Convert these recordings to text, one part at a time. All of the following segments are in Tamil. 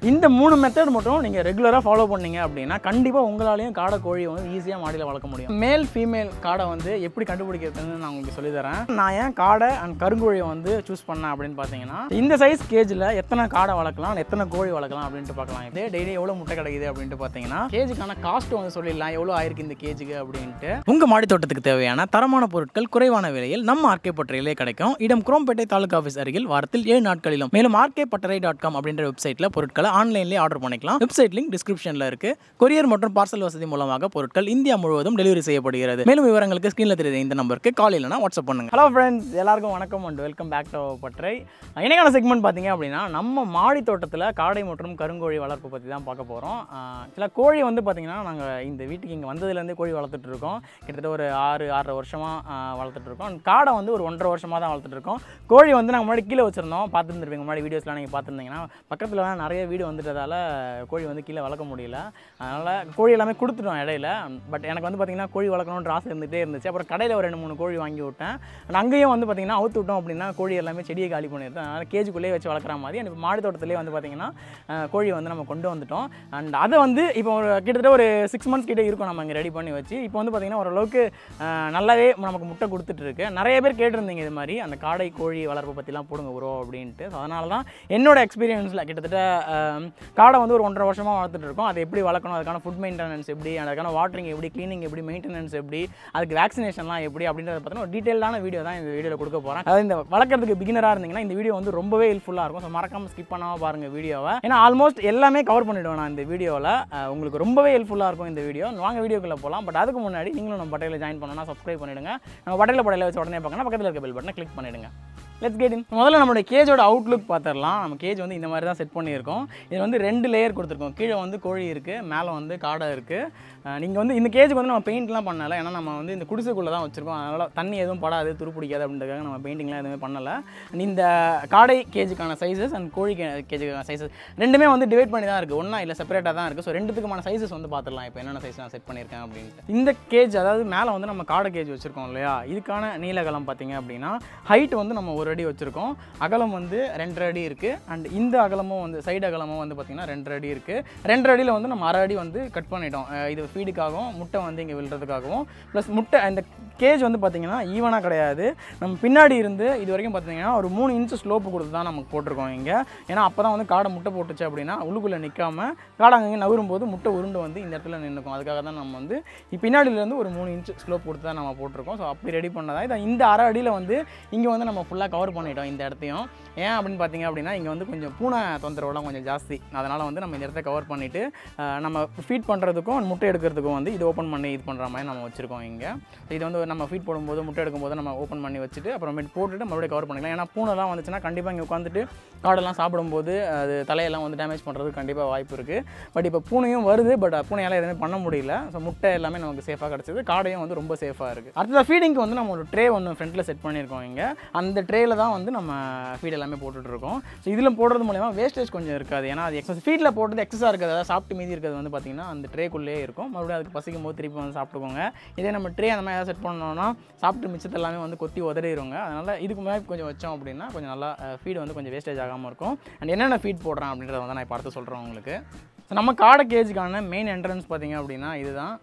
இந்த மூணு மெத்தட் மட்டும் நீங்கள் ரெகுலராக ஃபாலோ பண்ணீங்க அப்படின்னா கண்டிப்பாக உங்களாலையும் காடை கோழியை வந்து ஈஸியாக மாடியில் வளர்க்க முடியும் மேல் ஃபீமேல் காடை வந்து எப்படி கண்டுபிடிக்கிறதுன்னு நான் உங்களுக்கு சொல்லித்தரேன் நான் ஏன் காடை அண்ட் கருங்கோழியை வந்து சூஸ் பண்ணேன் அப்படின்னு பார்த்தீங்கன்னா இந்த சைஸ் கேஜில் எத்தனை காடை வளர்க்கலாம் எத்தனை கோழி வளர்க்கலாம் அப்படின்ட்டு பார்க்கலாம் இதே டெய்லி எவ்வளோ முட்டை கிடைக்குது அப்படின்ட்டு பார்த்தீங்கன்னா கேஜுக்கான காஸ்ட் வந்து சொல்லிடலாம் எவ்வளோ ஆயிருக்கு இந்த கேஜுக்கு அப்படின்ட்டு உங்கள் மாடி தோட்டத்துக்கு தேவையான தரமான பொருட்கள் குறைவான விலையில் நம்ம ஆர்கே பட்டறையிலே கிடைக்கும் இடம் குரோம்பேட்டை தாலுகா ஆஃபீஸ் அருகில் வாரத்தில் ஏழு நாட்களிலும் மேலும் ஆர்கே பட்டறை டாட் காம் அப்படின்ற வெப்சைட்டில் பொருட்களை ஆன்லைன்லேயே ஆர்டர் பண்ணிக்கலாம் வெப்சைட் லிங்க் டிஸ்கிரிப்ஷனில் இருக்கு கொரியர் மற்றும் பார்சல் வசதி மூலமாக பொருட்கள் இந்தியா முழுவதும் டெலிவரி செய்யப்படுகிறது மேலும் விவரங்களுக்கு ஸ்க்ரீனில் தெரியுது இந்த நம்பருக்கு கால் இல்லைனா வாட்ஸ்அப் பண்ணுங்க ஹலோ ஃப்ரெண்ட்ஸ் எல்லாருக்கும் வணக்கம் அண்ட் வெல்கம் பேக் டு பட்டறை இன்னைக்கான செக்மெண்ட் பார்த்தீங்க அப்படின்னா நம்ம மாடி தோட்டத்தில் காடை மற்றும் கருங்கோழி வளர்ப்பு பற்றி தான் பார்க்க போகிறோம் சில கோழி வந்து பார்த்தீங்கன்னா நாங்கள் இந்த வீட்டுக்கு இங்கே வந்ததுலேருந்தே கோழி வளர்த்துட்டு இருக்கோம் கிட்டத்தட்ட ஒரு ஆறு ஆறரை வருஷமாக வளர்த்துட்டு இருக்கோம் And காடை வந்து ஒரு ஒன்றரை வருஷமாக தான் வளர்த்துட்டு இருக்கோம் கோழி வந்து நாங்கள் முன்னாடி கீழே வச்சிருந்தோம் பார்த்துருந்துருப்பீங்க முன்னாடி வீடியோஸ்லாம் நீங்கள் பார்த்துருந்தீங்கன்னா பக்கத்தில் நிறைய வீடு வந்துட்டதால கோழி வந்து கீழே வளர்க்க முடியல அதனால் கோழி எல்லாமே கொடுத்துட்டோம் இடையில பட் எனக்கு வந்து பார்த்திங்கன்னா கோழி வளர்க்கணுன்ற ஆசை இருந்துகிட்டே இருந்துச்சு அப்புறம் கடையில் ஒரு ரெண்டு மூணு கோழி வாங்கி விட்டேன் And அங்கேயும் வந்து பார்த்திங்கன்னா அவுத்து விட்டோம் அப்படின்னா கோழி எல்லாமே செடியை காலி பண்ணிடுது அதனால் கேஜுக்குள்ளேயே வச்சு வளர்க்குற மாதிரி எனக்கு மாடி தோட்டத்திலே வந்து பார்த்திங்கன்னா அஹ், கோழி வந்து நம்ம கொண்டு வந்துட்டோம் அண்ட் அதை வந்து இப்போ ஒரு கிட்டத்தட்ட ஒரு சிக்ஸ் மந்த்ஸ் கிட்டே இருக்கும் நம்ம இங்கே ரெடி பண்ணி வச்சு இப்போ வந்து பார்த்திங்கன்னா ஓரளவுக்கு அஹ், நல்லாவே நமக்கு முட்டை கொடுத்துட்டு இருக்கு நிறைய பேர் கேட்டிருந்தீங்க இது மாதிரி அந்த காடை கோழி வளர்ப்பு பற்றிலாம் போடுங்க ப்ரோ அப்படின்ட்டு ஸோ அதனால தான் என்னோட எக்ஸ்பீரியன்ஸில் கிட்டத்தட்ட அஹ், காடை வந்து ஒரு ஒன்றரை வருஷமாக வளர்த்துட்டு இருக்கோம் அதை எப்படி வளர்க்கணும் அதுக்கான ஃபுட் மெயின்டெனன்ஸ் எப்படி அதுக்கான வாட்டரிங் எப்படி க்ளீனிங் எப்படி மெயின்டெனன்ஸ் எப்படி அதுக்கு வேக்சினேஷன்லாம் எப்படி அப்படின்றத பார்த்தீங்கன்னா ஒரு டீட்டெயிலான வீடியோ தான் இந்த வீடியோவில் கொடுக்க போகிறேன் அதாவது இந்த வளர்க்குறதுக்கு பிகினராக இருந்தீங்கன்னா இந்த வீடியோ வந்து ரொம்பவே ஹெல்ப்ஃபுல்லாக இருக்கும் ஸோ மறக்காம ஸ்கிப் பண்ணாமல் பாருங்கள் வீடியோவை ஏன்னா ஆல்மோஸ்ட் எல்லாமே கவர் பண்ணிவிடுவேன் நான் இந்த வீடியோவில் உங்களுக்கு ரொம்பவே ஹெல்ப்ஃபுல்லாக இருக்கும் இந்த வீடியோ வாங்க வீடியோக்குள்ளே போகலாம் பட் அதுக்கு முன்னாடி நீங்களும் நம்ம பட்டையில் ஜாயின் பண்ணணும்னா சப்ஸ்கிரைப் பண்ணிடுங்க நம்ம பட்டையில் பட்டையில் வச்சு உடனே பார்க்கணும் பக்கத்தில் இருக்க பெல் பட்டனை கிளிக் பண்ணிடுங்க லெட்ஸ் கெட் இன் முதல்ல நம்மளுடைய கேஜோட அவுட்லுக் பார்த்துடலாம் நம்ம கேஜ் வந்து இந்த மாதிரி தான் செட் பண்ணியிருக்கோம் இது வந்து ரெண்டு லேயர் கொடுத்துருக்கோம் கீழே வந்து கோழி இருக்குது மேலே வந்து காடை இருக்குது நீங்கள் வந்து இந்த கேஜுக்கு வந்து நம்ம பெயிண்ட்லாம் பண்ணலை ஏன்னா நம்ம வந்து இந்த குடிசைக்குள்ளே தான் வச்சுருக்கோம் அதனால் தண்ணி எதுவும் படாது துரு பிடிக்காது அப்படின்றதுக்காக நம்ம பெயிண்டிங்லாம் எதுவுமே பண்ணலை இந்த காடை கேஜுக்கான சைஸஸ் அண்ட் கோழி கேஜுக்கான சைஸஸ் ரெண்டுமே வந்து டிவைட் பண்ணி தான் இருக்குது ஒன்றா இல்லை செப்பரேட்டாக தான் இருக்குது ஸோ ரெண்டுத்துக்குமான சைஸஸ் வந்து பார்த்துடலாம் இப்போ என்னென்ன சைஸ் நான் செட் பண்ணியிருக்கேன் அப்படின்ட்டு இந்த கேஜ் அதாவது மேலே வந்து நம்ம காடை கேஜ் வச்சுருக்கோம் இல்லையா இதுக்கான நீலகலம் பார்த்தீங்க அப்படின்னா ஹைட் வந்து நம்ம ஒரு அடி வச்சுருக்கோம் அகலம் வந்து ரெண்டரை அடி இருக்குது அண்ட் இந்த அகலமும் வந்து சைடு அகலமும் வந்து பார்த்திங்கன்னா ரெண்டரை அடி இருக்குது ரெண்டரை அடியில் வந்து நம்ம அரை அடி வந்து கட் பண்ணிட்டோம் அஹ் இது ஃபீடுக்காகவும் முட்டை வந்து இங்கே விழுறதுக்காகவும் ப்ளஸ் முட்டை இந்த கேஜ் வந்து பார்த்திங்கன்னா ஈவனாக கிடையாது நம்ம பின்னாடி இருந்து இது வரைக்கும் பார்த்தீங்கன்னா ஒரு மூணு இன்ச்சு ஸ்லோப்பு கொடுத்து தான் நமக்கு போட்டிருக்கோம் இங்கே ஏன்னா அப்போ தான் வந்து காடை முட்டை போட்டுச்சு அப்படின்னா உள்ளுக்குள்ளே நிற்காம காடை அங்கங்கே நகரும் போது முட்டை உருண்டு வந்து இந்த இடத்துல நின்றுக்கும் அதுக்காக தான் நம்ம வந்து இப்ப பின்னாடியிலேருந்து ஒரு மூணு இன்ச்சு ஸ்லோப் கொடுத்து தான் நம்ம போட்டிருக்கோம் ஸோ அப்படி ரெடி பண்ணதா இதை இந்த அரை அடியில் வந்து இங்கே வந்து நம்ம ஃபுல்லாக கவர் பண்ணிட்டோம் இந்த இடத்தையும் ஏன் அப்படின்னு பார்த்தீங்க அப்படின்னா இங்கே வந்து கொஞ்சம் பூனை தொந்தரவுலாம் கொஞ்சம் ஜாஸ்தி அதனால் வந்து நம்ம இந்த இடத்த கவர் பண்ணிவிட்டு நம்ம ஃபீட் பண்ணுறதுக்கும் முட்டை எடுக்கிறதுக்கும் வந்து இது ஓப்பன் பண்ணி இது பண்ணுற மாதிரி நம்ம வச்சுருக்கோம் இங்கே இது வந்து நம்ம ஃபீட் போடும்போது முட்டை எடுக்கும்போது நம்ம ஓப்பன் பண்ணி வச்சுட்டு அப்புறமேட்டு போட்டுட்டு மறுபடியும் கவர் பண்ணிக்கலாம் ஏன்னா பூனைலாம் வந்துச்சுன்னா கண்டிப்பாக இங்கே உட்காந்துட்டு காடெல்லாம் சாப்பிடும்போது அது தலையெல்லாம் வந்து டேமேஜ் பண்ணுறதுக்கு கண்டிப்பாக வாய்ப்பு இருக்குது பட் இப்போ பூனையும் வருது பட் பூனையால் எதுவுமே பண்ண முடியல ஸோ முட்டை எல்லாமே நமக்கு சேஃபாக கிடச்சிது காடையும் வந்து ரொம்ப சேஃபாக இருக்குது அடுத்த ஃபீடிங்க்கு வந்து நம்ம ஒரு ட்ரே ஒன்று ஃப்ரண்ட்டில் செட் பண்ணியிருக்கோம் இங்கே அந்த ட்ரேயில் தான் வந்து நம்ம ஃபீட் எல்லாமே போட்டுட்ருக்கோம் ஸோ இதில் போடுறது மூலயமா வேஸ்டேஜ் கொஞ்சம் இருக்காது ஏன்னா அது எக்ஸஸ் ஃபீட்டில் போட்டது எக்ஸஸாக இருக்காது அதாவது சாப்பிட்டு மீதி இருக்கிறது வந்து பார்த்திங்கன்னா அந்த ட்ரேக்குள்ளேயே இருக்கும் மறுபடியும் அதுக்கு பசிக்கும் போது திருப்பி வந்து சாப்பிட்டுக்கோங்க இதே நம்ம ட்ரே அந்த மாதிரி ஏதாவது செட் பண்ணோம்னா சாப்பிட்டு மிச்சத்தை எல்லாமே வந்து கொத்தி உதறிடுவாங்க அதனால் இதுக்கு முன்னாடி கொஞ்சம் வச்சோம் அப்படின்னா கொஞ்சம் நல்லா ஃபீடு வந்து கொஞ்சம் வேஸ்டேஜ் ஆகாமல் இருக்கும் அண்ட் என்னென்ன ஃபீட் போடுறேன் அப்படின்றத வந்து நான் இப்போ அடுத்து சொல்கிறேன் உங்களுக்கு ஸோ நம்ம காடை கேஜுக்கான மெயின் என்ட்ரன்ஸ் பார்த்தீங்க அப்படின்னா இதுதான்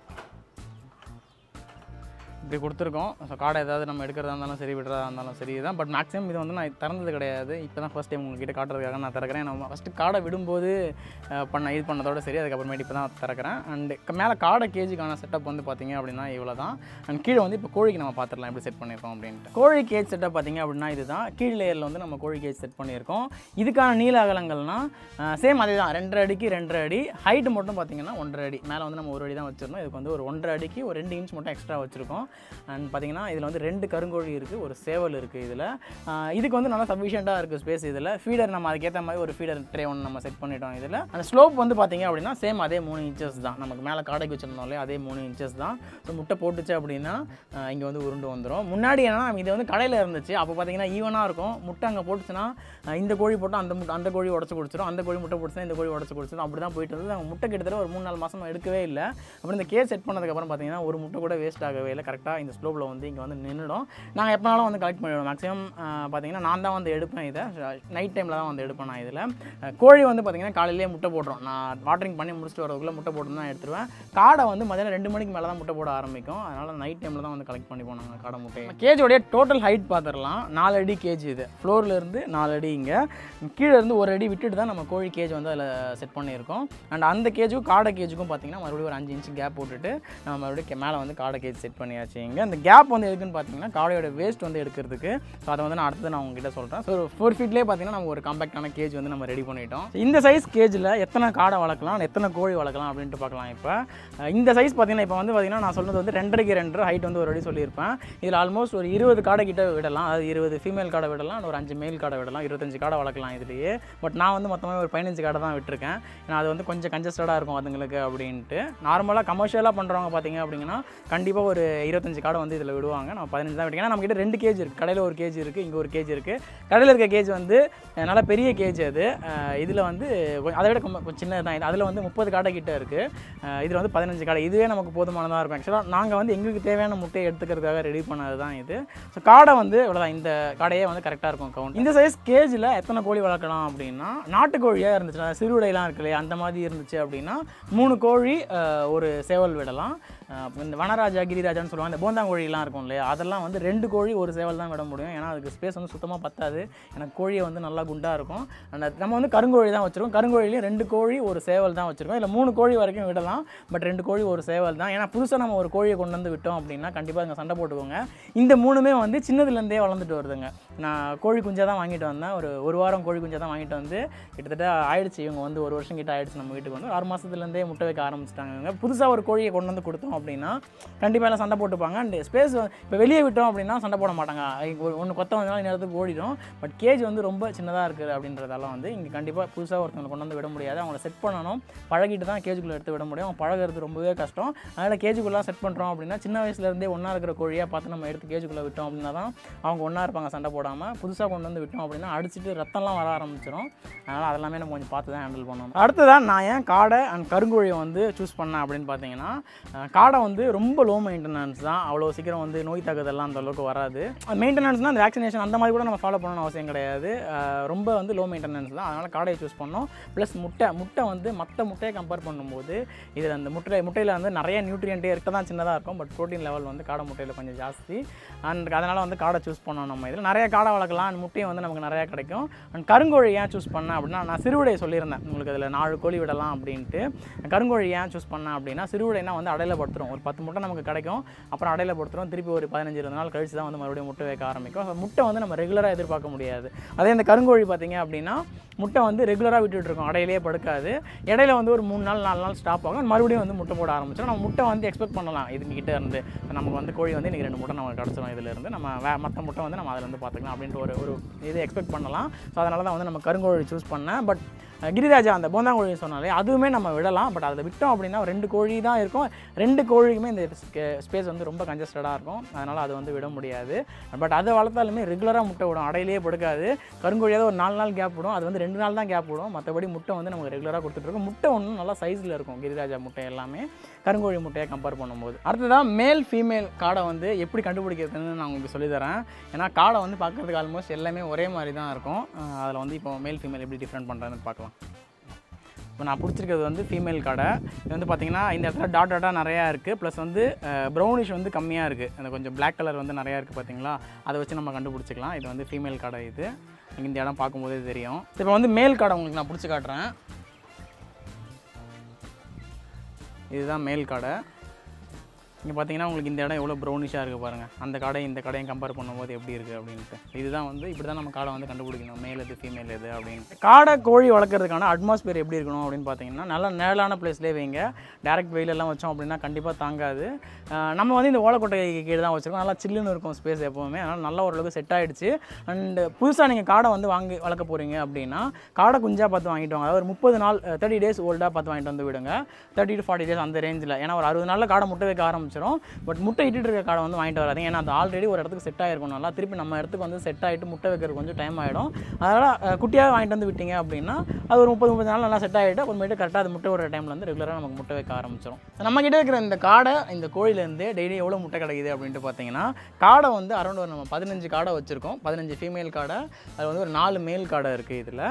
இப்படி கொடுத்துருக்கோம் ஸோ காடை ஏதாவது நம்ம எடுக்கிறதா இருந்தாலும் சரி விடுறதா இருந்தாலும் சரி தான் பட் மேக்ஸிமம் இது வந்து நான் திறந்தது கிடையாது இப்போ தான் ஃபஸ்ட் டைம் உங்ககிட்ட காட்டுறதுக்காக நான் திறக்கிறேன் நான் ஃபஸ்ட்டு காடை விடும்போது அஹ், பண்ண இது பண்ணதோட சரி அதுக்கப்புறமேட்டு இப்போ தான் திறக்கிறேன் அண்ட் மேலே காடை கேஜுக்கான செட்டப் வந்து பார்த்தீங்க அப்படின்னா இவ்வளோ தான் அண்ட் கீழே வந்து இப்போ கோழிக்கு நம்ம பார்த்துடலாம் எப்படி செட் பண்ணியிருக்கோம் அப்படின்ட்டு கோழி கேஜ் செட்டப் பார்த்தீங்க அப்படின்னா இதுதான் கீழ் லேயரில் வந்து நம்ம கோழி கேஜ் செட் பண்ணியிருக்கோம் இதுக்கான நீள அகலங்கள்னா சேம் அதே தான் ரெண்டரை அடிக்கு ரெண்டரை அடி ஹைட் மட்டும் பார்த்தீங்கன்னா ஒன்றரை அடி மேலே வந்து நம்ம ஒரு அடி தான் வச்சிருந்தோம் இதுக்கு வந்து ஒரு ஒன்றரை அடிக்கு ஒரு ரெண்டு இன்ச் மட்டும் எக்ஸ்ட்ரா வச்சிருக்கோம் அண்ட் பார்த்தீங்கன்னா இதில் வந்து ரெண்டு கருங்கோழி இருக்குது ஒரு சேவல் இருக்குது இதில் இதுக்கு வந்து நல்லா சஃபிஷியண்ட்டாக இருக்குது ஸ்பேஸ் இதில் ஃபீடர் நம்ம அதுக்கேற்ற மாதிரி ஒரு ஃபீடர் ட்ரே ஒன்று நம்ம செட் பண்ணிட்டோம் இதில் அந்த ஸ்லோப் வந்து பார்த்தீங்க அப்படின்னா சேம் அதே மூணு இன்ச்சஸ் தான் நமக்கு மேலே காடைக்கு வச்சிருந்தோம் இல்லையா அதே மூணு இன்ச்சஸ் தான் ஸோ முட்டை போட்டுச்சு அப்படின்னா இங்கே வந்து உருண்டு வந்துடும் முன்னாடி ஏன்னா இது வந்து கடையில் இருந்துச்சு அப்போ பார்த்தீங்கன்னா ஈவனாக இருக்கும் முட்டை அங்கே போட்டுச்சுன்னா அஹ் இந்த கோழி போட்டால் அந்த முட்டை அந்த கோழி உடச்சு குடிச்சிடும் அந்த கோழி முட்டை போட்டுச்சுன்னா இந்த கோழி உடச்சு குடிச்சிடும் அப்படி தான் போயிட்டு இருந்தது அவங்க முட்டை கிட்டத்தட்ட ஒரு மூணு நாலு மாதம் எடுக்கவே இல்லை அப்புறம் இந்த கேஸ் செட் பண்ணதுக்கப்புறம் பார்த்தீங்கன்னா ஒரு முட்டை கூட வேஸ்ட் ஆகவே இல்லை கரெக்டாக கரெக்டாக இந்த ஸ்லோப்பில் வந்து இங்கே வந்து நின்றுடும் நாங்கள் எப்போனாலும் வந்து கலெக்ட் பண்ணிவிடுவோம் மேக்ஸிமம் பார்த்தீங்கன்னா நான் தான் வந்து எடுப்பேன் இதை நைட் டைமில் தான் வந்து எடுப்பேன் நான் இதில் அஹ், கோழி வந்து பார்த்தீங்கன்னா காலையிலேயே முட்டை போட்டுரும் நான் வாட்டரிங் பண்ணி முடிச்சுட்டு வரதுக்குள்ளே முட்டை போட்டு தான் எடுத்துருவேன் காடை வந்து மதியானம் ரெண்டு மணிக்கு மேலே தான் முட்டை போட ஆரம்பிக்கும் அதனால் நைட் டைமில் தான் வந்து கலெக்ட் பண்ணி போனாங்க காடை முட்டையை கேஜோடைய டோட்டல் ஹைட் பார்த்துடலாம் நாலு அடி கேஜ் இது ஃப்ளோரில் இருந்து நாலு அடி இங்கே கீழே இருந்து ஒரு அடி விட்டுட்டு தான் நம்ம கோழி கேஜ் வந்து அதில் செட் பண்ணியிருக்கோம் அண்ட் அந்த கேஜுக்கும் காடை கேஜுக்கும் பார்த்தீங்கன்னா மறுபடியும் ஒரு அஞ்சு இன்ச்சு கேப் போட்டுட்டு நம்ம மறுபடியும் மேலே வந்து காடை கேஜ் செட் பண்ணியாச்சு இங்கே அந்த கேப் வந்து எதுக்குன்னு பார்த்தீங்கன்னா காடையோட வேஸ்ட் வந்து எடுக்கிறதுக்கு ஸோ அதை வந்து நான் அடுத்தது நான் உங்ககிட்ட சொல்கிறேன் ஸோ ஃபோர் ஃபீட்லேயே பார்த்தீங்கன்னா நம்ம ஒரு காம்பேக்டான கேஜ் வந்து நம்ம ரெடி பண்ணிட்டோம் So, இந்த சைஸ் கேஜில் எத்தனை காடை வளர்க்கலாம் எத்தனை கோழி வளர்க்கலாம் அப்படின்ட்டு பார்க்கலாம் இப்போ அஹ் இந்த சைஸ் பார்த்தீங்கன்னா இப்போ வந்து பார்த்தீங்கன்னா நான் சொன்னது வந்து ரெண்டரைக்கு ரெண்டரை ஹைட் வந்து ஒரு அடி சொல்லியிருப்பேன் இதில் ஆல்மோஸ்ட் ஒரு இருபது காடை கிட்ட விடலாம் அது இருபது ஃபீமேல் காடை விடலாம் ஒரு அஞ்சு மேல் காடை விடலாம் இருபத்தஞ்சு காடை வளர்க்கலாம் இதுலேயே பட் நான் வந்து மொத்தமாக ஒரு பதினஞ்சு காடை தான் விட்டுருக்கேன் ஏன்னா அது வந்து கொஞ்சம் கன்ஜஸ்டடாக இருக்கும் அதுங்களுக்கு அப்படின்ட்டு நார்மலாக கமர்ஷியலாக பண்ணுறவங்க பார்த்தீங்க அப்படின்னா கண்டிப்பாக ஒரு இருபத்தஞ்சு காடை வந்து இதில் விடுவாங்க நம்ம பதினஞ்சு தான் விட்டுருக்கேன் ஏன்னா நம்மக்கிட்ட ரெண்டு கேஜ் இருக்குது கடையில் ஒரு கேஜ் இருக்குது இங்கே ஒரு கேஜ் இருக்குது கடையில் இருக்க கேஜ் வந்து அஹ், நல்ல பெரிய கேஜ் அது இதில் வந்து கொஞ்சம் அதை விட கொஞ்சம் கொஞ்சம் சின்னது தான் இது அதில் வந்து முப்பது காடை கிட்ட இருக்குது இதில் வந்து பதினஞ்சு காடை இதுவே நமக்கு போதுமானதாக இருக்கும் ஆக்சுவலாக நாங்கள் வந்து எங்களுக்கு தேவையான முட்டையை எடுத்துக்கிறதுக்காக ரெடி பண்ணது தான் இது ஸோ காடை வந்து இவ்வளோதான் இந்த காடையே வந்து கரெக்டாக இருக்கும் கவுண்ட் இந்த சைஸ் கேஜில் எத்தனை கோழி வளர்க்கலாம் அப்படின்னா நாட்டுக்கோழியாக இருந்துச்சுன்னா சிறுவிடையெல்லாம் இருக்கு இல்லையா அந்த மாதிரி இருந்துச்சு அப்படின்னா மூணு கோழி அஹ், ஒரு சேவல் விடலாம் அஹ், அப்ப இந்த வனராஜா கிரிராஜான்னு சொல்லுவாங்க இந்த போந்தாங்கோழிலாம் இருக்கும் இல்லையா அதெல்லாம் வந்து ரெண்டு கோழி ஒரு சேவல் தான் விட முடியும் ஏன்னா அதுக்கு ஸ்பேஸ் வந்து சுத்தமாக பத்தாது எனக்கு கோழியை வந்து நல்லா குண்டாக இருக்கும் அந்த நம்ம வந்து கருங்கோழி தான் வச்சுருக்கோம் கருங்கோழிலையும் ரெண்டு கோழி ஒரு சேவல் தான் வச்சுருக்கோம் இல்லை மூணு கோழி வரைக்கும் விடலாம் பட் ரெண்டு கோழி ஒரு சேவல் தான் ஏன்னா புதுசாக நம்ம ஒரு கோழியை கொண்டு வந்து விட்டோம் அப்படின்னா கண்டிப்பாக இங்கே சண்டை போட்டுக்கோங்க இந்த மூணுமே வந்து சின்னதுலேருந்தே வளர்ந்துட்டு வருதுங்க நான் கோழி குஞ்சா தான் வாங்கிட்டு வந்தேன் ஒரு ஒரு வாரம் கோழி குஞ்சா தான் வாங்கிட்டு வந்து கிட்டத்தட்ட ஆயிடுச்சு இவங்க வந்து ஒரு வருஷம் கிட்ட ஆயிடுச்சு நம்ம வீட்டுக்கு வந்து ஆறு மாதத்துலேருந்தே முட்டை வைக்க ஆரம்பிச்சிட்டாங்க புதுசாக ஒரு கோழியை கொண்டு வந்து கொடுத்தோம் அப்படின்னா கண்டிப்பாக எல்லாம் சண்டை போட்டுப்பாங்க அண்ட் ஸ்பேஸ் இப்போ வெளியே விட்டோம் அப்படின்னா சண்டை போட மாட்டாங்க ஒன்று கொத்த வந்தாலும் நேரத்துக்கு ஓடிடும் பட் கேஜ் வந்து ரொம்ப சின்னதாக இருக்குது அப்படின்றதால வந்து இங்கே கண்டிப்பாக புதுசாக ஒருத்தவங்களை கொண்டு வந்து விட முடியாது அவங்கள செட் பண்ணணும் பழகிட்டு தான் கேஜுக்குள்ளே எடுத்து விட முடியும் அவங்க பழகிறது ரொம்பவே கஷ்டம் அதனால் கேஜுக்குள்ளே செட் பண்ணுறோம் அப்படின்னா சின்ன வயசுலேருந்தே ஒன்றா இருக்கிற கோழியாக பார்த்து நம்ம எடுத்து கேஜுக்குள்ளே விட்டோம் அப்படின்னா தான் அவங்க ஒன்றா இருப்பாங்க சண்டை போடாமல் புதுசாக கொண்டு வந்து விட்டோம் அப்படின்னா அடிச்சுட்டு ரத்தம்லாம் வர ஆரம்பிச்சிடும் அதனால் அதெல்லாமே நம்ம கொஞ்சம் பார்த்து தான் ஹேண்டில் பண்ணணும் அடுத்ததான் நான் ஏன் காடை அண்ட் கருங்கோழியை வந்து சூஸ் பண்ணேன் அப்படின்னு பார்த்தீங்கன்னா அஹ், காடை வந்து ரொம்ப லோ மெயின்டெனன்ஸ் தான் அவ்வளோ சீக்கிரம் வந்து நோய் தாக்குதல்லாம் அந்த அளவுக்கு வராது மெயின்டெனன்ஸ்னால் அந்த வேக்சினேஷன் அந்த மாதிரி கூட நம்ம ஃபாலோ பண்ணணும்னு அவசியம் கிடையாது அஹ், ரொம்ப வந்து லோ மெயின்டெனன்ஸ் தான் அதனால் காடையை சூஸ் பண்ணோம் ப்ளஸ் முட்டை முட்டை வந்து மற்ற முட்டையை கம்பேர் பண்ணும்போது இதில் அந்த முட்டை முட்டையில் வந்து நிறைய நியூட்ரியன்ட்டே இருக்க தான் சின்னதாக இருக்கும் பட் ப்ரோட்டீன் லெவல் வந்து காடை முட்டையில் கொஞ்சம் ஜாஸ்தி அண்ட் அதனால் வந்து காடை சூஸ் பண்ணோம் நம்ம இதில் நிறைய காடை வளர்க்கலாம் அண்ட் முட்டையும் வந்து நமக்கு நிறையா கிடைக்கும் அண்ட் கருங்கோழி ஏன் சூஸ் பண்ணேன் அப்படின்னா நான் சிறுவிடையை சொல்லியிருந்தேன் உங்களுக்கு அதில் நாலு கோழி விடலாம் அப்படின்ட்டு கருங்கோழி ஏன் சூஸ் பண்ணேன் அப்படின்னா சிறுவிடைனா வந்து அடையில படுத்துரும் ஒரு பத்து முட்டை நமக்கு கிடைக்கும் அப்புறம் அடையில படுத்துரும் திருப்பி ஒரு பதினஞ்சு இருபது நாள் கழிச்சு தான் வந்து மறுபடியும் முட்டை வைக்க ஆரம்பிக்கும் So, முட்டை வந்து நம்ம ரெகுலராக எதிர்பார்க்க முடியாது அதே இந்த கருங்கோழி பார்த்தீங்க அப்படின்னா முட்டை வந்து ரெகுலராக விட்டுட்டு இருக்கோம் அடையிலேயே படுக்காது இடையில வந்து ஒரு மூணு நாள் நாலு நாள் ஸ்டாப் ஆகும் மறுபடியும் வந்து முட்டை போட ஆரம்பிச்சிடும் நம்ம முட்டை வந்து எக்ஸ்பெக்ட் பண்ணலாம் இதுங்க கிட்ட இருந்து இப்ப நமக்கு வந்து கோழி வந்து இன்றைக்கி ரெண்டு முட்டை நமக்கு கிடச்சிரும் இதுல இருந்து நம்ம வே மற்ற முட்டை வந்து நம்ம அதிலேருந்து பார்த்துக்கலாம் அப்படின்ற ஒரு ஒரு இது எக்ஸ்பெக்ட் பண்ணலாம் ஸோ அதனால தான் வந்து நம்ம கருங்கோழி சூஸ் பண்ணேன் பட் கிரிராஜா அந்த போந்தாங்கோழி சொன்னாலே அதுவுமே நம்ம விடலாம் பட் அதில் விட்டோம் அப்படின்னா ரெண்டு கோழி தான் இருக்கும் ரெண்டு கோழிக்குமே இந்த ஸ்பேஸ் வந்து ரொம்ப கன்ஜஸ்டடாக இருக்கும் அதனால் அது வந்து விட முடியாது பட் அதை வளர்த்தாலுமே ரெகுலராக முட்டை விடும் அடையிலேயே படுக்காது கருங்கோழியாவது ஒரு நாலு நாள் கேப் விடும் அது வந்து ரெண்டு நாள் தான் கேப் விடும் மற்றபடி முட்டை வந்து நமக்கு ரெகுலராக கொடுத்துட்ருக்கோம் முட்டை ஒன்றும் நல்லா சைஸில் இருக்கும் கிரிராஜா முட்டை எல்லாமே கருங்கோழி முட்டையை கம்பேர் பண்ணும்போது அடுத்ததான் மேல் ஃபீமேல் காடை வந்து எப்படி கண்டுபிடிக்கிறதுன்னு நான் உங்களுக்கு சொல்லித்தரேன் ஏன்னா காடை வந்து பார்க்குறதுக்கு ஆல்மோஸ்ட் எல்லாமே ஒரே மாதிரி தான் இருக்கும் அதில் வந்து இப்போ மேல் ஃபீமேல் எப்படி டிஃப்ரெண்ட் பண்ணுறதுன்னு பார்க்கலாம் இப்போ நான் பிடிச்சிருக்கிறது வந்து ஃபீமேல் காடை இது வந்து பார்த்தீங்கன்னா இந்த இடத்துல டாட் டாட்டாக நிறையா இருக்குது ப்ளஸ் வந்து ப்ரௌனிஷ் வந்து கம்மியாக இருக்குது அந்த கொஞ்சம் Black கலர் வந்து நிறையா இருக்குது பார்த்தீங்களா அதை வச்சு நம்ம கண்டுபிடிச்சிக்கலாம் இது வந்து ஃபீமேல் காடை இது எனக்கு இந்த இடம் பார்க்கும்போதே தெரியும் இப்போ வந்து மேல் காடை உங்களுக்கு நான் பிடிச்சி காட்டுறேன் இதுதான் மேல் காடை இங்கே பார்த்தீங்கன்னா உங்களுக்கு இந்த இடம் எவ்வளோ ப்ரௌனிஷாக இருக்குது பாருங்கள் அந்த கடை இந்த கடையும் கம்பேர் பண்ணும்போது எப்படி இருக்குது அப்படின்ட்டு இதுதான் வந்து இப்படி தான் நம்ம காடை வந்து கண்டுபிடிக்கணும் மேல் எது ஃபீமேல் எது அப்படின்ட்டு காடை கோழி வளர்க்குறதுக்கான அட்மாஸ்பியர் எப்படி இருக்கணும் அப்படின்னு பார்த்தீங்கன்னா நல்லா நிழலான பிளேஸ்லேயே வைங்க டேரக்ட் வெயிலெல்லாம் வச்சோம் அப்படின்னா கண்டிப்பாக தாங்காது ஆஹ் நம்ம வந்து இந்த ஓலக்கொட்டைக்கு கீழே தான் வச்சுருக்கோம் நல்லா சில்லுன்னு இருக்கும் ஸ்பேஸ் எப்போவுமே அதனால் நல்ல ஓரளவுக்கு செட் ஆகிடுச்சு அண்டு புதுசாக நீங்கள் காடை வந்து வாங்கி வளர்க்க போகிறீங்க அப்படின்னா காடை குஞ்சாக பார்த்து வாங்கிட்டு வாங்க அதாவது ஒரு முப்பது நாள் தேர்ட்டி டேஸ் ஓல்டாக பார்த்து வாங்கிட்டு வந்து விடுங்க தேர்ட்டி டு ஃபார்ட்டி டேஸ் அந்த ரேஞ்சில் ஏன்னா ஒரு அறுபது நாளில் காடை முட்டை வைக்க ஆரம்பிச்சிடும் ஆரம்பிச்சிடும் பட் முட்டை இட்டுட்டு இருக்க காடை வந்து வாங்கிட்டு வராதீங்க ஏன்னா அது ஆல்ரெடி ஒரு இடத்துக்கு செட் ஆகிருக்கும் நல்லா திருப்பி நம்ம இடத்துக்கு வந்து செட் ஆகிட்டு முட்டை வைக்கிறது கொஞ்சம் டைம் ஆகிடும் அதனால் குட்டியாக வாங்கிட்டு வந்து விட்டீங்க அப்படின்னா அது ஒரு முப்பது முப்பது நாள் நல்லா செட் ஆகிட்டு அப்புறமேட்டு கரெக்டாக அது முட்டை விடுற டைமில் வந்து ரெகுலராக நமக்கு முட்டை வைக்க ஆரம்பிச்சிடும் நம்ம கிட்ட இருக்கிற இந்த காடை இந்த கோழிலேருந்து டெய்லி எவ்வளோ முட்டை கிடைக்குது அப்படின்ட்டு பார்த்தீங்கன்னா காடை வந்து அரௌண்ட் ஒரு நம்ம பதினஞ்சு காடை வச்சுருக்கோம் பதினஞ்சு ஃபீமேல் காடை அது வந்து ஒரு நாலு மேல் காடை இருக்குது இதில்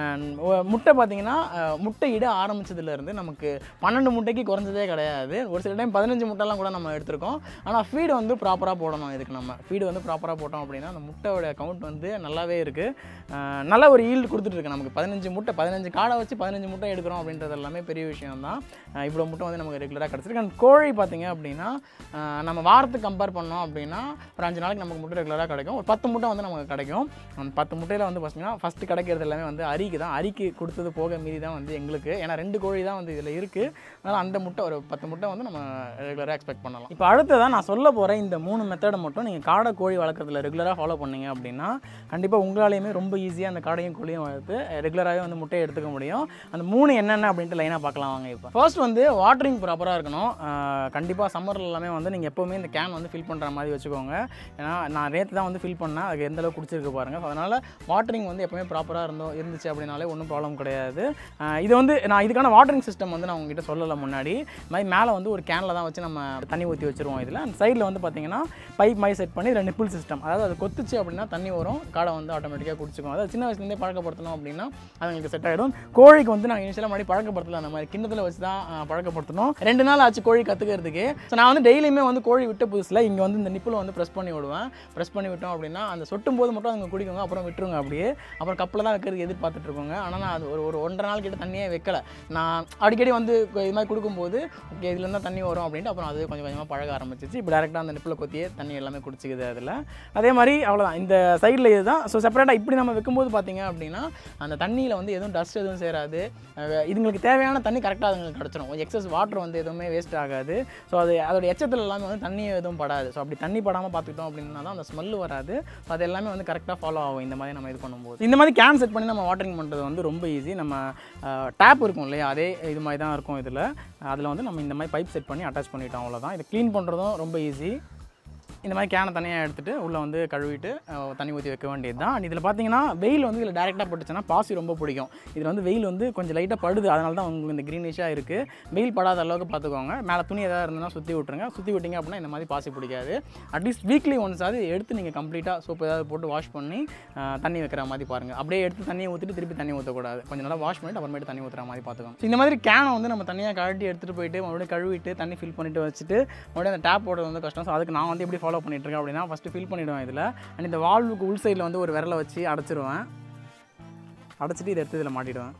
முட்டை பார்த்தீங்கன்னா அஹ், முட்டை இட ஆரம்பிச்சதுலேருந்து நமக்கு பன்னெண்டு முட்டைக்கு குறைஞ்சதே கிடையாது ஒரு சில டைம் பதினஞ்சு முட்டைலாம் கூட நம்ம எடுத்திருக்கோம் ஆனால் ஃபீடு வந்து ப்ராப்பராக போடணும் இதுக்கு நம்ம ஃபீடு வந்து ப்ராப்பராக போட்டோம் அப்படின்னா அந்த முட்டையோட கவுண்ட் வந்து நல்லாவே இருக்குது நல்ல ஒரு ஈல்டு கொடுத்துட்ருக்கு நமக்கு பதினஞ்சு முட்டை பதினஞ்சு காடை வச்சு பதினஞ்சு முட்டை எடுக்கிறோம் அப்படின்றது எல்லாமே பெரிய விஷயம் தான் இவ்வளோ முட்டை வந்து நமக்கு ரெகுலராக கிடச்சிருக்கு அண்ட் கோழி பார்த்தீங்க அப்படின்னா அஹ், நம்ம வாரத்துக்கு கம்பேர் பண்ணோம் அப்படின்னா ஒரு அஞ்சு நாளைக்கு நமக்கு முட்டை ரெகுலராக கிடைக்கும் ஒரு பத்து முட்டை வந்து நமக்கு கிடைக்கும் அந்த பத்து முட்டையில் வந்து பார்த்தீங்கன்னா ஃபஸ்ட்டு கிடைக்கிறது எல்லாமே வந்து அரிக்கு தான் அரிக்கு கொடுத்தது போக மீதி தான் வந்து எங்களுக்கு ஏன்னா ரெண்டு கோழி தான் வந்து இதில் இருக்குது அதனால் அந்த முட்டை ஒரு பத்து முட்டை வந்து நம்ம ரெகுலராக எக்ஸ்பெக்ட் பண்ணலாம் இப்போ அடுத்ததான் நான் சொல்ல போகிற இந்த மூணு மெத்தடை மட்டும் நீங்கள் காடை கோழி வளர்க்குறதுல ரெகுலராக ஃபாலோ பண்ணீங்க அப்படின்னா கண்டிப்பாக உங்களாலேயுமே ரொம்ப ஈஸியாக அந்த காடையும் கோழியும் வளர்த்து ரெகுலராகவே வந்து முட்டையை எடுத்துக்க முடியும் அந்த மூணு என்னென்ன அப்படின்ட்டு லைனாக பார்க்கலாம் வாங்க இப்போ ஃபர்ஸ்ட் வந்து வாட்டரிங் ப்ராப்பராக இருக்கணும் கண்டிப்பாக சம்மரில் எல்லாமே வந்து நீங்கள் எப்போவுமே இந்த கேன் வந்து ஃபில் பண்ணுற மாதிரி வச்சுக்கோங்க ஏன்னா நான் நேற்று தான் வந்து ஃபில் பண்ணேன் அதுக்கு எந்த அளவுக்கு குடிச்சிருக்கு பாருங்கள் அதனால் வாட்டரிங் வந்து எப்போவுமே ப்ராப்பராக இருந்தோ இருந்துச்சு அப்படின்னாலே ஒன்றும் ப்ராப்ளம் கிடையாது ஆஹ் இது வந்து நான் இதுக்கான வாட்டரிங் சிஸ்டம் வந்து நான் உங்ககிட்ட சொல்லலை முன்னாடி இது மாதிரி மேலே வந்து ஒரு கேனில் தான் வச்சு நம்ம தண்ணி ஊற்றி வச்சுருவோம் இதில் அந்த சைடில் வந்து பார்த்தீங்கன்னா பைப் மாதிரி செட் பண்ணி ரெண்டு நிப்பிள் சிஸ்டம் அதாவது அது கொத்துச்சு அப்படின்னா தண்ணி வரும் காடை வந்து ஆட்டோமேட்டிக்காக குடிச்சிக்கும் அதாவது சின்ன வயசுலேருந்தே பழக்கப்படுத்தணும் அப்படின்னா அது எங்களுக்கு செட் ஆகிடும் கோழிக்கு வந்து நாங்கள் இனிஷியலாக முன்னாடி பழக்கப்படுத்தல அந்த மாதிரி கிண்ணத்தில் வச்சு தான் ஆஹ், பழக்கப்படுத்தணும் ரெண்டு நாள் ஆச்சு கோழி கற்றுக்கிறதுக்கு ஸோ நான் வந்து டெய்லியுமே வந்து கோழி விட்ட புதுசில் இங்கே வந்து இந்த நிப்பில் வந்து ப்ரெஸ் பண்ணி விடுவேன் ப்ரெஸ் பண்ணி விட்டோம் அப்படின்னா அந்த சொட்டும் போது மட்டும் அவங்க குடிக்குங்க அப்புறம் விட்டுருங்க அப்படியே அப்புறம் கப்பில் தான் வைக்கிறதுக்கு எதிர்பார்த்துட்டு இருக்கோங்க ஆனால் நான் அது ஒரு ஒரு ஒன்றரை நாள் கிட்ட தண்ணியே வைக்கல நான் அடிக்கடி வந்து இது மாதிரி கொடுக்கும்போது ஓகே இதுல இருந்தால் தண்ணி வரும் அப்படின்ட்டு அப்புறம் அது கொஞ்சம் கொஞ்சமாக பழக ஆரம்பிச்சிச்சு இப்போ டேரெக்டாக அந்த நிப்பில் கொத்தியே தண்ணி எல்லாமே குடிச்சிக்குது அதில் அதே மாதிரி அவ்வளோதான் இந்த சைடில் இதுதான் ஸோ செப்பரேட்டாக இப்படி நம்ம வைக்கும்போது பார்த்தீங்க அப்படின்னா அந்த தண்ணியில் வந்து எதுவும் டஸ்ட் எதுவும் சேராது அஹ் இதுங்களுக்கு தேவையான தண்ணி கரெக்டாக அதுங்களுக்கு கிடச்சிரும் கொஞ்சம் எக்ஸஸ் வாட்டர் வந்து எதுவுமே வேஸ்ட் ஆகாது ஸோ அது அதோட எச்சத்தில் எல்லாமே வந்து தண்ணி எதுவும் படாது ஸோ அப்படி தண்ணி படாமல் பார்த்துக்கிட்டோம் அப்படின்னா தான் அந்த ஸ்மெல் வராது ஸோ அது எல்லாமே வந்து கரெக்டாக ஃபாலோ ஆகும் இந்த மாதிரி நம்ம இது பண்ணும்போது இந்த மாதிரி கேன் செட் பண்ணி நம்ம வாட்டரிங் பண்ணுறது வந்து ரொம்ப ஈஸி நம்ம டேப் இருக்கும் இல்லையா அதே இது மாதிரி தான் இருக்கும் இதில் அதில் வந்து நம்ம இந்த மாதிரி பைப் செட் பண்ணி அட்டாச் பண்ணிட்டோம் அவ்வளோதான் இதை க்ளீன் பண்ணுறதும் ரொம்ப ஈஸி இந்த மாதிரி கேனை தனியாக எடுத்துகிட்டு உள்ளே வந்து கழுவிட்டு அஹ், தண்ணி ஊற்றி வைக்க வேண்டியது தான் அண்ட் இதில் பார்த்தீங்கன்னா வெயில் வந்து இதில் டேரெக்டாக பட்டுச்சுன்னா பாசி ரொம்ப பிடிக்கும் இதில் வந்து வெயில் வந்து கொஞ்சம் லைட்டாக படுது அதனால தான் உங்களுக்கு இந்த க்ரீனிஷாக இருக்குது வெயில் படாத அளவுக்கு பார்த்துக்கோங்க மேலே துணி எதாவது இருந்ததுன்னா சுற்றி விட்ருங்க சுற்றி விட்டிங்க அப்படின்னா இந்த மாதிரி பாசி பிடிக்காது அட்லீஸ்ட் வீக்லி ஒன்ஸ் ஆகுது எடுத்து நீங்கள் கம்ப்ளீட்டாக சோப்பு ஏதாவது போட்டு வாஷ் பண்ணி அஹ், தண்ணி வைக்கிற மாதிரி பாருங்கள் அப்படியே எடுத்து தண்ணியை ஊற்றிட்டு திருப்பி தண்ணி ஊற்றக்கூடாது கொஞ்சம் நல்லா வாஷ் பண்ணிட்டு அப்புறமேட்டு தண்ணி ஊற்றுற மாதிரி பார்த்துக்கோங்க So, இந்த மாதிரி கேனை வந்து நம்ம தனியாக கழட்டி எடுத்துகிட்டு போயிட்டு மறுபடியும் கழுவிட்டு தண்ணி ஃபில் பண்ணிட்டு வச்சுட்டு மறுபடியும் அந்த டேப் போடுறது வந்து கஷ்டம் ஸோ அதுக்கு நான் வந்து எப்படி ஃபாலோ பண்ணிட்டு இருக்கேன் அப்படின்னா ஃபஸ்ட்டு ஃபில் பண்ணிவிடுவேன் இதில் அண்ட் இந்த வால்வுக்கு உள் சைடில் வந்து ஒரு விரலை வச்சு அடைச்சிருவேன் அடைச்சிட்டு இதை எடுத்து இதில் மாட்டிடுவேன்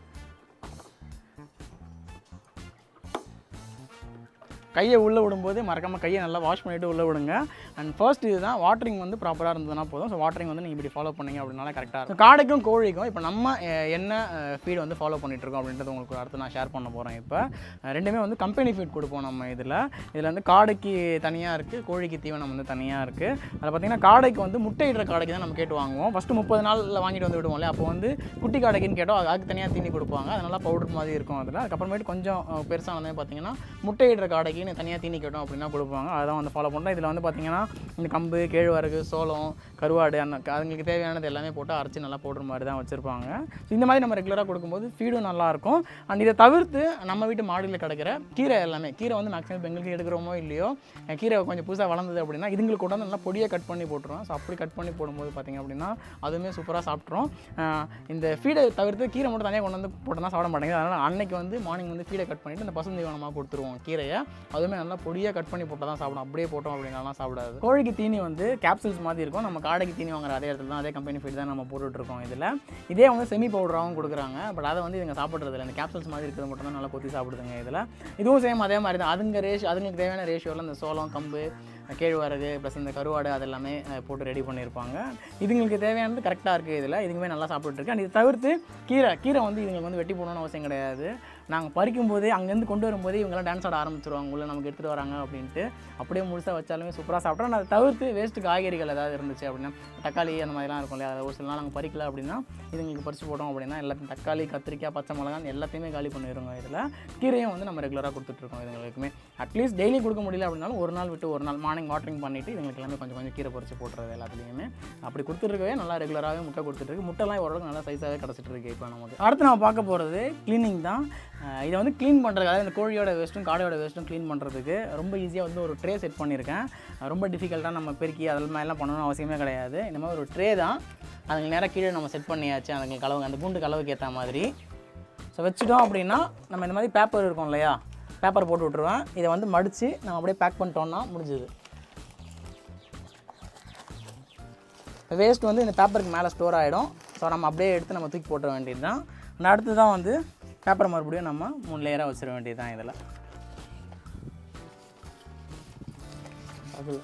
கையை உள்ளே விடும்போது மறக்காமல் கையை நல்லா வாஷ் பண்ணிவிட்டு உள்ளே விடுங்க அண்ட் ஃபர்ஸ்ட் இதுதான் வாட்டரிங் வந்து ப்ராப்பராக இருந்ததுன்னா போதும் ஸோ வாட்டரிங் வந்து நீங்கள் இப்படி ஃபாலோ பண்ணீங்க அப்படின்னால கரெக்டாக இருக்கும் காடைக்கும் கோழிக்கும் இப்போ நம்ம அஹ், என்ன ஃபீட் வந்து ஃபாலோ பண்ணிட்டு இருக்கோம் அப்படின்றது உங்களுக்கு அடுத்து நான் ஷேர் பண்ண போகிறேன் இப்போ அஹ், ரெண்டுமே வந்து கம்பெனி ஃபீட் கொடுப்போம் நம்ம இதில் இதில் வந்து காடைக்கு தனியாக இருக்குது கோழிக்கு தீவனம் வந்து தனியாக இருக்குது அதில் பார்த்தீங்கன்னா காடைக்கு வந்து முட்டையிடுற காடைக்கு தான் நம்ம கேட்டு வாங்குவோம் ஃபஸ்ட்டு முப்பது நாளில் வாங்கிட்டு வந்து விடுவோம்ல அப்போ வந்து குட்டி காடைக்குன்னு கேட்டோம் அது- அதுக்கு தனியாக தீனி கொடுப்பாங்க அதனால பவுடர் மாதிரி இருக்கும் அதில் அதுக்கப்புறமேட்டு கொஞ்சம் அஹ், பெருசானதே பார்த்தீங்கன்னா முட்டையிடுற காடைக்கு தனியாக தீனி கேட்டோம் அப்படின்னா கொடுப்பாங்க அதான் வந்து ஃபாலோ பண்ணுறோம் இதில் வந்து பார்த்தீங்கன்னா இந்த கம்பு கேழ்வரகு சோளம் கருவாடு அந்த அதுங்களுக்கு தேவையானது எல்லாமே போட்டு அரைச்சி நல்லா பவுடர் மாதிரி தான் வச்சுருப்பாங்க ஸோ இந்த மாதிரி நம்ம ரெகுலராக கொடுக்கும்போது ஃபீடும் நல்லாயிருக்கும் அண்ட் இதை தவிர்த்து நம்ம வீட்டு மாடியில் கிடைக்கிற கீரை எல்லாமே கீரை வந்து மேக்ஸிமம் இப்போ எங்களுக்கு எடுக்கிறோமோ இல்லையோ அஹ் கீரை கொஞ்சம் புதுசாக வளர்ந்தது அப்படின்னா இதுங்களுக்கு கூட வந்து நல்லா பொடியாக கட் பண்ணி போட்டுருவோம் ஸோ அப்படி கட் பண்ணி போடும்போது பார்த்தீங்க அப்படின்னா அதுவுமே சூப்பராக சாப்பிட்றோம் அஹ் இந்த ஃபீடை தவிர்த்து கீரை மட்டும் தனியாக கொண்டு வந்து போட்டோம்னா சாப்பிட மாட்டேங்குது அதனால் அன்னைக்கு வந்து மார்னிங் வந்து ஃபீடை கட் பண்ணிவிட்டு இந்த பசுந்தீவனமாக கொடுத்துருவோம் கீரையை அதுவுமே நல்லா பொடியாக கட் பண்ணி போட்டால் தான் சாப்பிடும் அப்படியே போட்டோம் அப்படின்னாலாம் சாப்பிடாது கோழிக்கு தீனி வந்து கேப்சூல்ஸ் மாதிரி இருக்கும் நம்ம காடைக்கு தீனி வாங்குற அதே இடத்துல தான் அதே கம்பெனி ஃபீட் தான் நம்ம போட்டுட்ருக்கோம் இதில் இதே வந்து செமி பவுடராகவும் கொடுக்குறாங்க பட் அதை வந்து இவங்க சாப்பிட்றது இல்லை இந்த கேப்சூல்ஸ் மாதிரி இருக்கிறது மட்டும் தான் நல்லா கொத்தி சாப்பிடுதுங்க இதில் இதுவும் சேம் அதே மாதிரி தான் அதுங்க ரேஷ் அதுங்களுக்கு தேவையான ரேஷியோவில் இந்த சோளம் கம்பு கேழ்வரகு ப்ளஸ் இந்த கருவாடு அதெல்லாமே அஹ், போட்டு ரெடி பண்ணியிருப்பாங்க இதுங்களுக்கு தேவையானது கரெக்டாக இருக்குது இதில் இதுங்குமே நல்லா சாப்பிட்டுட்டு இருக்கு அண்ட் இது தவிர்த்து கீரை கீரை வந்து இதுங்களுக்கு வந்து வெட்டி போடணும்னு அவசியம் கிடையாது நாங்கள் பறிக்கும் போதே அங்கேருந்து கொண்டு வரும்போதே இவங்கெல்லாம் டான்ஸ் ஆட ஆரம்பிச்சிருவாங்க உள்ள நமக்கு எடுத்துகிட்டு வராங்க அப்படின்ட்டு அப்படியே முழுசாக வச்சாலுமே சூப்பராக சாப்பிட்டோம் அதை தவிர்த்து வேஸ்ட்டு காய்கறிகள் ஏதாவது இருந்துச்சு அப்படின்னா தக்காளி அந்த மாதிரிலாம் இருக்கும் இல்லையா அதை ஒரு சில நாள் நாங்கள் பறிக்கல அப்படின்னா இதுங்களுக்கு பறித்து போட்டோம் அப்படின்னா எல்லாத்தையும் தக்காளி கத்திரிக்காய் பச்சை மிளகாய் எல்லாத்தையுமே காலி பண்ணிடுங்க இதில் கீரையும் வந்து நம்ம ரெகுலராக கொடுத்துட்ருக்கோம் இதுங்களுக்குமே அட்லீஸ்ட் டெய்லி கொடுக்க முடியல அப்படின்னாலும் ஒரு நாள் விட்டு ஒரு நாள் மார்னிங் வாட்டரிங் பண்ணிவிட்டு இதுங்களுக்கு எல்லாமே கொஞ்சம் கொஞ்சம் கீரை பறித்து போட்டுறது எல்லாத்துலேயுமே அப்படி கொடுத்துருக்கவே நல்லா ரெகுலராகவே முட்டை கொடுத்துட்ருக்கு முட்டைலாம் ஓரளவுக்கு நல்லா சைஸாகவே கிடச்சிட்டு இருக்கு இப்போ நமக்கு அடுத்து நம்ம பார்க்க போகிறது க்ளீனிங் தான் அஹ் இதை வந்து க்ளீன் பண்ணுறதுக்கு அதாவது இந்த கோழியோட வேஸ்ட்டும் காடையோட வேஸ்ட்டும் க்ளீன் பண்ணுறதுக்கு ரொம்ப ஈஸியாக வந்து ஒரு ட்ரே செட் பண்ணியிருக்கேன் அஹ் ரொம்ப டிஃபிகல்ட்டாக நம்ம பெருக்கி அதெல்லாம் எல்லாம் பண்ணணும்னு அவசியமே கிடையாது இந்த மாதிரி ஒரு ட்ரே தான் அதுக்கு நேராக கீழே நம்ம செட் பண்ணியாச்சு அதுங்களுக்கு கலவு அந்த குண்டு கலவுக்கு ஏற்ற மாதிரி ஸோ வச்சுட்டோம் அப்படின்னா நம்ம இந்த மாதிரி பேப்பர் இருக்கும் இல்லையா பேப்பர் போட்டு விட்ருவேன் இதை வந்து மடித்து நம்ம அப்படியே பேக் பண்ணிட்டோம்னா முடிஞ்சுது வேஸ்ட் வந்து இந்த பேப்பருக்கு மேலே ஸ்டோர் ஆகிடும் ஸோ நம்ம அப்படியே எடுத்து நம்ம தூக்கி போட்டுற வேண்டியது தான் and அடுத்து தான் வந்து பேப்பரை மறுபடியும் நம்ம மூணு லேயராக வச்சிட வேண்டியது தான் இதில் அது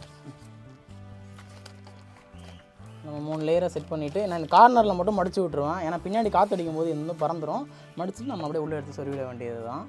நம்ம மூணு லேயரை செட் பண்ணிவிட்டு நான் இந்த கார்னரில் மட்டும் மடிச்சு விட்ருவேன் ஏன்னா பின்னாடி காற்றடிக்கும் போது இது வந்து பறந்துடும் மடிச்சுட்டு நம்ம அப்படியே உள்ளே எடுத்து சொருவிட வேண்டியது தான்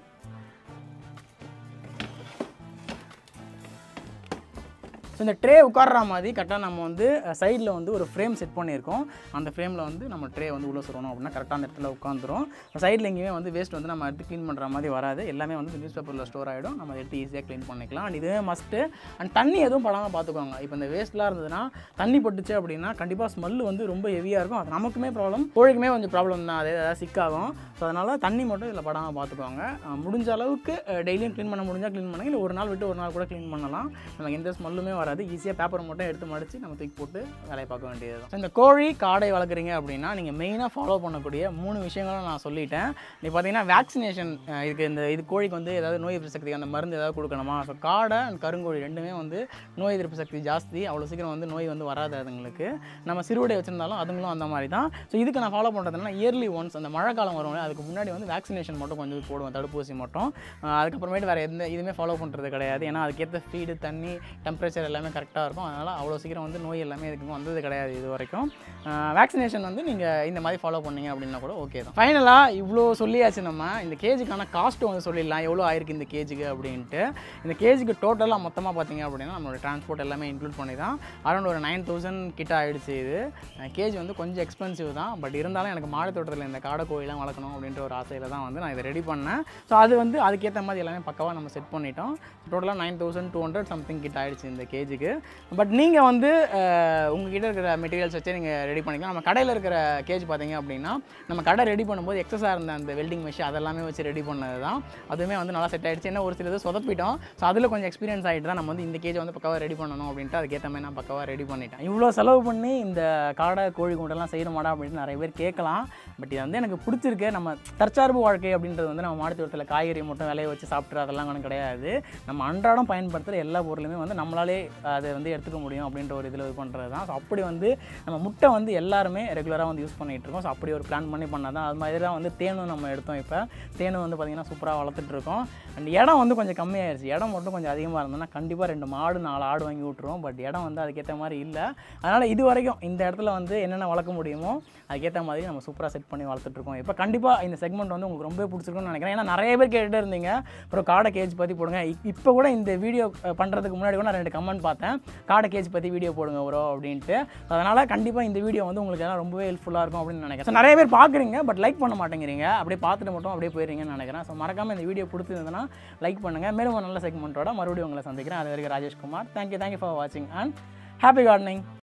ஸோ இந்த ட்ரே உட்கார்ற மாதிரி கரெக்டாக நம்ம வந்து சைடில் வந்து ஒரு ஃப்ரேம் செட் பண்ணியிருக்கோம் அந்த ஃப்ரேமில் வந்து நம்ம ட்ரே வந்து உள்ளே சொல்லணும் அப்படின்னா கரெக்டாக அந்த இடத்துல உட்காந்துரும் சைடில் எங்கேயுமே வந்து வேஸ்ட் வந்து நம்ம எடுத்து க்ளீன் பண்ணுற மாதிரி வராது எல்லாமே வந்து நியூஸ் பேப்பரில் ஸ்டோர் ஆகிடும் நம்ம எடுத்து ஈஸியாக க்ளீன் பண்ணிக்கலாம் அண்ட் இதுவே மஸ்ட்டு அண்ட் தண்ணி எதுவும் படாமல் பார்த்துக்கோங்க இப்போ இந்த வேஸ்ட்லாம் இருந்ததுன்னா தண்ணி பட்டுச்சு அப்படின்னா கண்டிப்பாக ஸ்மெல் வந்து ரொம்ப ஹெவியாக இருக்கும் அது நமக்குமே ப்ராப்ளம் கோழிக்குமே கொஞ்சம் ப்ராப்ளம் தான் அது ஏதாவது சிக்காகும் ஸோ அதனால் தண்ணி மட்டும் இதில் படாமல் பார்த்துக்கோங்க அஹ் முடிஞ்ச அளவுக்கு டெய்லியும் க்ளீன் பண்ண முடிஞ்சால் க்ளீன் பண்ணுங்க இல்லை ஒரு நாள் விட்டு ஒரு நாள் கூட க்ளீன் பண்ணலாம் நமக்கு எந்த ஸ்மெல்லுமே வராது ஈஸியாக பேப்பர் மட்டும் எடுத்து மடித்து நம்ம தூக்கி போட்டு வேலையை பார்க்க வேண்டியது தான் இந்த கோழி காடை வளர்க்குறீங்க அப்படின்னா நீங்கள் மெயினாக ஃபாலோ பண்ணக்கூடிய மூணு விஷயங்களும் நான் சொல்லிட்டேன் நீ பார்த்தீங்கன்னா வேக்சினேஷன் இதுக்கு இந்த இது கோழிக்கு வந்து ஏதாவது நோய் எதிர்ப்பு சக்தி அந்த மருந்து ஏதாவது கொடுக்கணுமா ஸோ காடை அண்ட் கருங்கோழி ரெண்டுமே வந்து நோய் எதிர்ப்பு சக்தி ஜாஸ்தி அவ்வளோ சீக்கிரம் வந்து நோய் வந்து வராது அதுங்களுக்கு நம்ம சிறுவடை வச்சுருந்தாலும் அதுங்களும் அந்த மாதிரி தான் ஸோ இதுக்கு நான் ஃபாலோ பண்ணுறதுனா இயர்லி ஒன்ஸ் அந்த மழை காலம் வரும் இல்லையா, அதுக்கு முன்னாடி வந்து வேக்சினேஷன் மட்டும் கொஞ்சம் போடுவேன் தடுப்பூசி மட்டும் அஹ் அதுக்கப்புறமேட்டு வேறு எந்த இதுவுமே ஃபாலோ பண்ணுறது கிடையாது ஏன்னா அதுக்கேற்ற ஃபீடு தண்ணி டெம்பரேச்சர் எல்லாமே கரெக்டாக இருக்கும் அதனால் அவ்வளோ சீக்கிரம் வந்து நோய் எல்லாமே இதுக்கு வந்தது கிடையாது இது வரைக்கும் வேக்சினேஷன் வந்து நீங்கள் இந்த மாதிரி ஃபாலோ பண்ணீங்க அப்படின்னா கூட ஓகே தான் ஃபைனலாக இவ்வளோ சொல்லியாச்சு நம்ம இந்த கேஜுக்கான காஸ்ட்டு வந்து சொல்லிடலாம் எவ்வளோ ஆயிருக்கு இந்த கேஜுக்கு அப்படின்ட்டு இந்த கேஜுக்கு டோட்டலாக மொத்தமாக பார்த்தீங்க அப்படின்னா நம்மளோட டிரான்ஸ்போர்ட் எல்லாமே இன்க்ளூட் பண்ணி தான் அரௌண்ட் ஒரு நைன் தௌசண்ட் கிட்ட ஆயிடுச்சு இது கேஜ் வந்து கொஞ்சம் எக்ஸ்பென்சிவ் தான் பட் இருந்தாலும் எனக்கு மாடி தோட்டத்தில் இந்த காடை கோழிலாம் வளர்க்கணும் அப்படின்ற ஒரு ஆசையில் தான் வந்து நான் இதை ரெடி பண்ணேன் ஸோ அது வந்து அதுக்கேற்ற மாதிரி எல்லாமே பக்கவாக நம்ம செட் பண்ணிட்டோம் டோட்டலாக nine thousand two hundred something கிட்ட ஆயிடுச்சு இந்த கேஜுக்கு பட் நீங்கள் வந்து அஹ், உங்ககிட்ட இருக்கிற மெட்டீரியல்ஸ் வச்சே நீங்கள் ரெடி பண்ணிக்கலாம் நம்ம கடையில் இருக்கிற கேஜ் பார்த்தீங்க அப்படின்னா நம்ம கடை ரெடி பண்ணும்போது எக்ஸஸாக இருந்த அந்த வெல்டிங் மெஷின் அதெல்லாமே வச்சு ரெடி பண்ணது தான் அதுவுமே வந்து நல்லா செட் ஆயிடுச்சு என்ன ஒரு சிலது சொதப்பிட்டோம் ஸோ அதில் கொஞ்சம் எக்ஸ்பீரியன்ஸ் ஆகிட்டு தான் நம்ம வந்து இந்த கேஜ் வந்து பக்கவாக ரெடி பண்ணணும் அப்படின்ட்டு அதுக்கேற்ற மாதிரி நான் பக்கவாக ரெடி பண்ணிட்டேன் இவ்வளோ செலவு பண்ணி இந்த காடை கோழி கூண்டெல்லாம் செய்யணுமாடா அப்படின்னு நிறைய பேர் கேட்கலாம் பட் இது வந்து எனக்கு பிடிச்சிருக்கு நம்ம தற்சார்பு வாழ்க்கை அப்படின்றது வந்து நம்ம மாடித்தோட்டத்தில் காய்கறி மட்டும் விளைய வச்சு சாப்பிட்ற அதெல்லாம் ஒன்றும் கிடையாது நம்ம அன்றாடம் பயன்படுத்துகிற எல்லா பொருளுமே வந்து நம்மளாலே அதை வந்து எடுத்துக்க முடியும் அப்படின்ற ஒரு இதில் இது பண்ணுறது தான் ஸோ அப்படி வந்து நம்ம முட்டை வந்து எல்லாருமே ரெகுலராக வந்து யூஸ் பண்ணிகிட்டு இருக்கோம் ஸோ அப்படி ஒரு பிளான் பண்ணி பண்ணால் தான் அது மாதிரி தான் வந்து தேனும் நம்ம எடுத்தோம் இப்போ தேனும் வந்து பார்த்திங்கன்னா சூப்பராக வளர்த்துட்டு இருக்கோம் அண்ட் இடம் வந்து கொஞ்சம் கம்மியாயிருச்சு இடம் மட்டும் கொஞ்சம் அதிகமாக இருந்ததுன்னா கண்டிப்பாக ரெண்டு மாடு நாலு ஆடு வாங்கி விட்ருவோம் பட் இடம் வந்து அதுக்கேற்ற மாதிரி இல்லை அதனால் இது வரைக்கும் இந்த இடத்துல வந்து என்னென்ன வளர்க்க முடியுமோ அதுக்கேற்ற மாதிரி நம்ம சூப்பராக செட் பண்ணி வளர்த்துட்ருக்கோம் இப்போ கண்டிப்பாக இந்த செக்மெண்ட் வந்து உங்களுக்கு ரொம்ப பிடிச்சிருக்கும்னு நினைக்கிறேன் ஏன்னா நிறைய பேர் கேட்டுட்டு இருந்தீங்க அப்புறம் காடை கேஜ் பற்றி போடுங்க இப்போ கூட இந்த வீடியோ பண்ணுறதுக்கு முன்னாடி கூட நான் ரெண்டு கமெண்ட் பார்த்தேன் காடை கேஜ் பற்றி வீடியோ போடுங்க ப்ரோ அப்படின்ட்டு அதனால் கண்டிப்பாக இந்த வீடியோ வந்து உங்களுக்கு எல்லாம் ரொம்பவே ஹெல்ப்ஃபுல்லாக இருக்கும் அப்படின்னு நினைக்கிறேன் So, நிறைய பேர் பார்க்குறீங்க பட் லைக் பண்ண மாட்டேங்கிறீங்க அப்படியே பார்த்துட்டு மட்டும் அப்படியே போயிடுறீங்கன்னு நினைக்கிறேன் ஸோ மறக்காமல் இந்த வீடியோ பிடிச்சிருந்ததுன்னா லைக் பண்ணுங்கள் மேலும் ஒரு நல்ல செக்மெண்ட்டோட மறுபடியும் உங்களை சந்திக்கிறேன் அது வரைக்கும் ராஜேஷ்குமார் தேங்க்யூ தேங்க்யூ ஃபார் வாட்சிங் அண்ட் ஹாப்பி கார்டனிங்